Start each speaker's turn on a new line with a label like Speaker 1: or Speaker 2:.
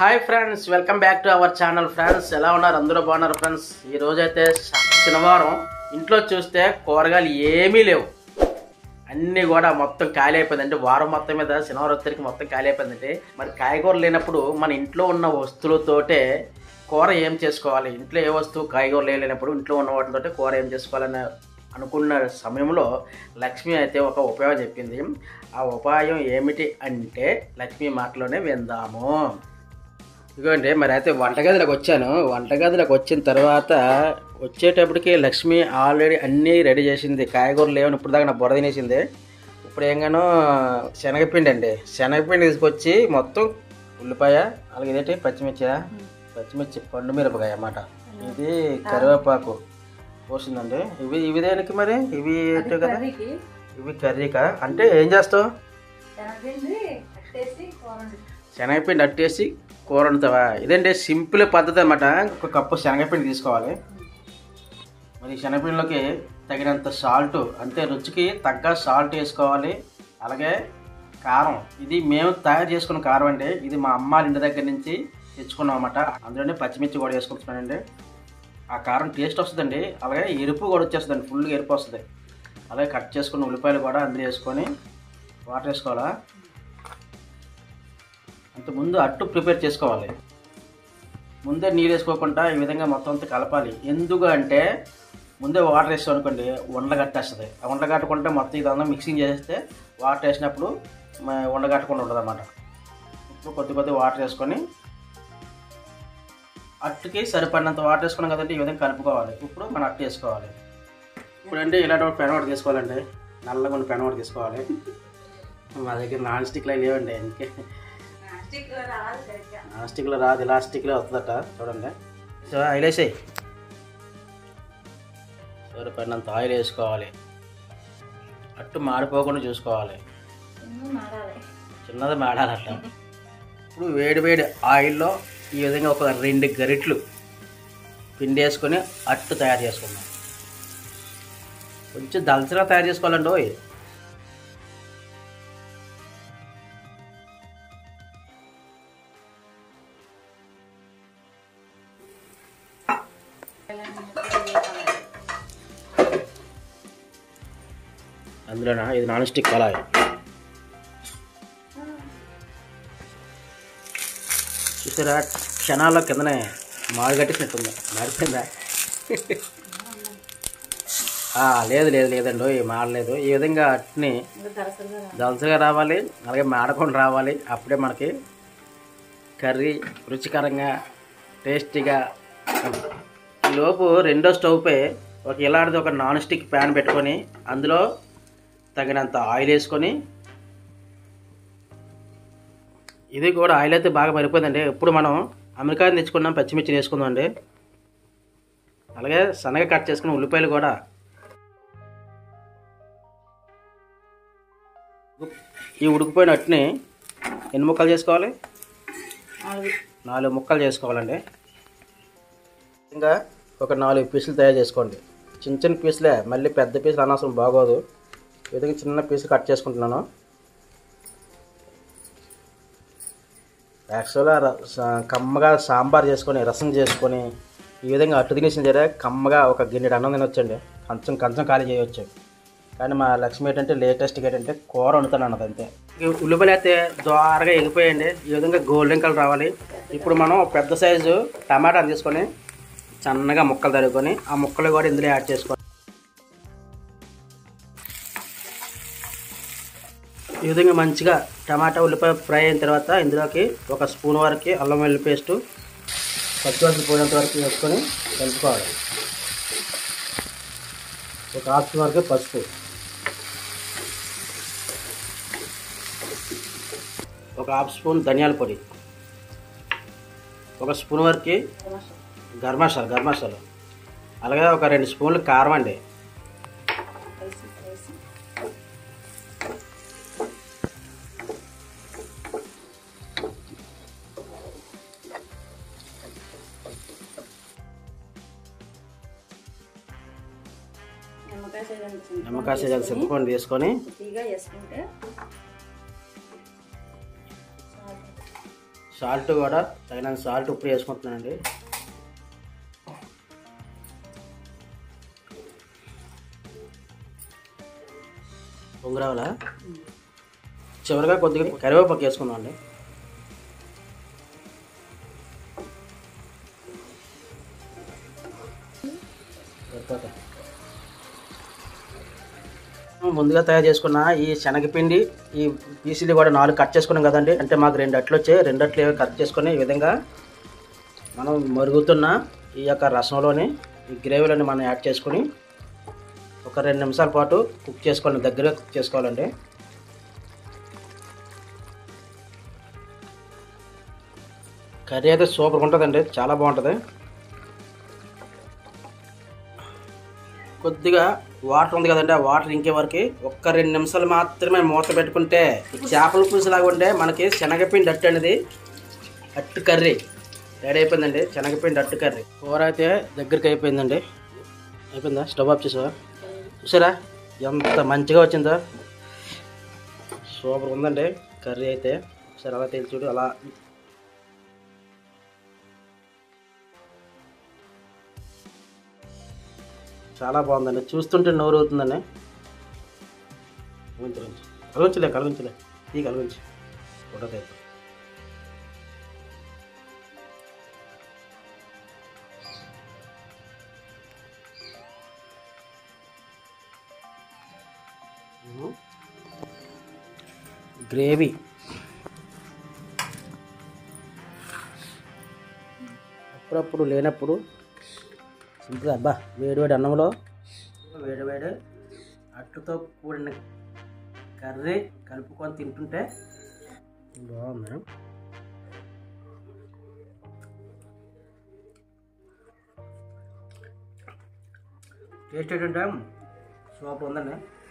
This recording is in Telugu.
Speaker 1: Hi friends welcome back to our channel friends ఎలా ఉన్నారు అందరూ బాగున్నారు ఫ్రెండ్స్ ఈ రోజైతే శ- శనివారం ఇంట్లో చూస్తే కూరగాయలు ఏమీ లేవు అన్నీ కూడా మొత్తం ఖాళీ అయిపోయిందంటే వారం మొత్తం మీద శనివారం వచ్చరికి మొత్తం ఖాళీ అయిపోయిందంటే మరి కాయగూరలు లేనప్పుడు మన ఇంట్లో ఉన్న వస్తువులతోటే కూర ఏం చేసుకోవాలి ఇంట్లో ఏ వస్తువు కాయగూరలు లేనప్పుడు ఇంట్లో ఉన్న వాటితోటే కూర ఏం చేసుకోవాలని అనుకున్న సమయంలో లక్ష్మి అయితే ఒక ఉపాయం చెప్పింది ఆ ఉపాయం ఏమిటి అంటే లక్ష్మి మాటలోనే విందాము ఇదిగోండి మరి అయితే వంటగదిలోకి వచ్చాను వంటగదిలోకి వచ్చిన తర్వాత వచ్చేటప్పటికి లక్ష్మి ఆల్రెడీ అన్నీ రెడీ చేసింది కాయగూరలు లేవని ఇప్పుడు దాకా నా బుర్ర తినేసింది ఇప్పుడు ఏంగానో శనగపిండి అండి శనగపిండి తీసుకొచ్చి మొత్తం ఉల్లిపాయ అలాగే ఇదేంటి పచ్చిమిర్చి పచ్చిమిర్చి పండు మిరపకాయ అన్నమాట ఇది కరివేపాకు పోసిందండి ఇవి ఇవి దేనికి మరి ఇవి ఏంటో కదా
Speaker 2: కర్రీకి
Speaker 1: ఇవి కర్రీకా అంటే ఏం చేస్తావు
Speaker 2: శనగపిండి కట్టేసి కూర
Speaker 1: శనగపిండి అట్టేసి కూర వండుతావా ఇదంటే సింపుల్ పద్ధతి అనమాట ఒక కప్పు శనగపిండి తీసుకోవాలి మరి ఈ శనగపిండిలోకి తగినంత సాల్ట్ అంటే రుచికి తగ్గ సాల్ట్ వేసుకోవాలి అలాగే కారం ఇది మేము తయారు చేసుకున్న కారం అండి ఇది మా అమ్మ వాళ్ళ ఇంటి దగ్గర నుంచి తెచ్చుకున్నాం అనమాట అందులోనే పచ్చిమిర్చి కూడా వేసుకుంటున్నానండి ఆ కారం టేస్ట్ వస్తుందండి అలాగే ఎరుపు కూడా వచ్చేస్తుందండి ఫుల్గా ఎరుపు వస్తుంది అలాగే కట్ చేసుకున్న ఉల్లిపాయలు కూడా అందులో వేసుకొని వాటర్ వేసుకోవాలా అంత ముందు అట్టు ప్రిపేర్ చేసుకోవాలి ముందే నీళ్ళు వేసుకోకుండా ఈ విధంగా మొత్తం అంతా కలపాలి ఎందుకు అంటే ముందే వాటర్ వేస్తాం అనుకోండి ఉండగట్టేస్తుంది ఆ ఉండగట్టకుండా మొత్తం ఇదంతా మిక్సింగ్ చేస్తే వాటర్ వేసినప్పుడు మ- ఉండగట్టకుండా ఉంటుంది అన్నమాట ఇప్పుడు కొద్ది కొద్ది వాటర్ వేసుకొని అట్టుకి సరిపడినంత వాటర్ వేసుకున్నాం కదండి ఈ విధంగా కలుపుకోవాలి ఇప్పుడు మనం అట్టు వేసుకోవాలి ఇప్పుడు అంటే ఇలాంటి ఒక పెన్ ఒకటి తీసుకోవాలండి నల్లగా ఉన్న పెన్ ఒకటి తీసుకోవాలి మా దగ్గర నాన్ స్టిక్లో లేవండి ఇంకే
Speaker 2: స్టిక్ రావాలి సరిగ్గా
Speaker 1: స్టిక్లో రాదు ఇలా స్టిక్లో వస్తుందట చూడండి సో ఆయిల్ వేసేయి సరిపడినంత ఆయిల్ వేసుకోవాలి అట్టు మాడిపోకుండా చూసుకోవాలి
Speaker 2: ఇನ್ನು మారాలి
Speaker 1: చిన్నది మాడాలట ఇప్పుడు వేడి వేడి ఆయిల్లో ఈ విధంగా ఒక రెండు గరిట్లు పిండి వేసుకొని అట్టు తయారు చేసుకుందాం కొంచెం దలసగా తయారు చేసుకోవాలండి ఓయ్ అందులోనా ఇది నాన్ స్టిక్ కళాయి చూసారా క్షణాల్లో కిందనే మాడు కట్టేసినట్టుంది మాడిపోయిందా ఆ, లేదు లేదు లేదండి ఓయ్ మాడలేదు ఈ విధంగా అట్ని
Speaker 2: ఇంకా దరసలుగా రావాలి
Speaker 1: దలసగా రావాలి అలాగే మాడకుండా రావాలి అప్పుడే మనకి కర్రీ రుచికరంగా టేస్టీగా ఉంటుంది. ఈ లోపు రెండో స్టవ్పై ఒక ఇలాంటిది ఒక నాన్ స్టిక్ ప్యాన్ పెట్టుకొని అందులో తగినంత ఆయిల్ వేసుకొని ఇది కూడా ఆయిల్ అయితే బాగా మరిపోయిందండి ఇప్పుడు మనం అమెరికా నుంచి తెచ్చుకున్నాం పచ్చిమిర్చి వేసుకుందాం అండి అలాగే సన్నగా కట్ చేసుకున్న ఉల్లిపాయలు కూడా ఈ ఉడికిపోయిన అట్ని ఎన్ని ముక్కలు చేసుకోవాలి
Speaker 2: నాలుగు
Speaker 1: నాలుగు ముక్కలు చేసుకోవాలండి ఇంకా ఒక నాలుగు పీసులు తయారు చేసుకోండి చిన్న చిన్న పీసులే మళ్ళీ పెద్ద పీసులు అనవసరం బాగోదు ఈ విధంగా చిన్న పీసులు కట్ చేసుకుంటున్నాను యాక్చువల్గా ర- సా- కమ్మగా సాంబార్ చేసుకొని రసం చేసుకొని ఈ విధంగా అట్టు తినేసిన సరే కమ్మగా ఒక గిన్నెడు అన్నం తినొచ్చండి కంచం కంచం ఖాళీ చేయవచ్చు కానీ మా లక్ష్మి ఏంటంటే లేటెస్ట్గా ఏంటంటే కూర వండుతాను అన్నది అంతే ఈ ఉల్లిపాయలు అయితే ద్వారగా ఎగిపోయండి ఈ విధంగా గోల్డెన్ కలర్ రావాలి ఇప్పుడు మనం ఒక పెద్ద సైజు టమాటాలు తీసుకొని సన్నగా ముక్కలు తరుకొని ఆ ముక్కలు కూడా ఇందులో యాడ్ చేసుకోవాలి ఈ విధంగా మంచిగా టమాటా ఉల్లిపాయ ఫ్రై అయిన తర్వాత ఇందులోకి ఒక స్పూన్ వరకు అల్లం వెల్లుల్లి పేస్టు పచ్చివాసన పోయినంత వరకు వేసుకొని కలుపుకోవాలి ఒక హాఫ్ స్పూన్ వరకు పసుపు ఒక హాఫ్ స్పూన్ ధనియాల పొడి ఒక స్పూన్ వరకు గరం మసాలా గరం మసాలా అలాగే ఒక రెండు స్పూన్లు కారం అండి
Speaker 2: కలిసి కలిసి నిమ్మకాయ సైజ్ అంత చింతపండు
Speaker 1: నిమ్మకాయ సైజు
Speaker 2: తీసుకొని
Speaker 1: సింపుకొని తీసుకొని
Speaker 2: కొద్దిగా వేసుకుంటే
Speaker 1: సాల్ట్ కూడా తగినంత సాల్ట్ ఉప్పు వేసుకుంటున్నానండి పొంగరావాలా చివరిగా కొద్దిగా కరివేపాకు వేసుకుందాం అండి సరిపోతాయి ముందుగా తయారు చేసుకున్న ఈ శనగపిండి ఈ పీసీలు కూడా నాలుగు కట్ చేసుకున్నాం కదండి అంటే మాకు రెండు అట్లు వచ్చాయి రెండు అట్లు కట్ చేసుకుని ఈ విధంగా మనం మరుగుతున్న ఈ యొక్క రసంలోని ఈ గ్రేవీలోని మనం యాడ్ చేసుకుని ఒక రెండు నిమిషాల పాటు కుక్ చేసుకోవాలి దగ్గరగా కుక్ చేసుకోవాలండి కర్రీ అయితే సూపర్గా ఉంటుందండి చాలా బాగుంటుంది కొద్దిగా వాటర్ ఉంది కదండి ఆ వాటర్ ఇంకే వరకు ఒక్క రెండు నిమిషాలు మాత్రమే మూత పెట్టుకుంటే ఈ చేపల పులుసు లాగా ఉండే మనకి శనగపిండి అట్టు అనేది అట్టు కర్రీ రెడీ అయిపోయిందండి శనగపిండి అట్టు కర్రీ కూర అయితే దగ్గరికి అయిపోయిందండి అయిపోయిందా స్టవ్ ఆఫ్ చేసావా చూసారా ఎంత మంచిగా వచ్చిందో సూపర్ ఉందండి కర్రీ అయితే సరే అలా తెలిసి చూడు అలా చాలా బాగుందండి చూస్తుంటే నోరు అవుతుందండి కలుగుంచు కలుగుంచలే కలుగుంచలే ఈ కలుగుంచు ఫోటో తీద్దాం గ్రేవీ అప్పుడప్పుడు లేనప్పుడు సింపుల్ అబ్బా వేడి వేడి అన్నంలో వేడి వేడి అట్టుతో కూడిన కర్రీ కలుపుకొని తింటుంటే బాగుంది టేస్ట్ ఏంటంటే సూపర్ ఉందండి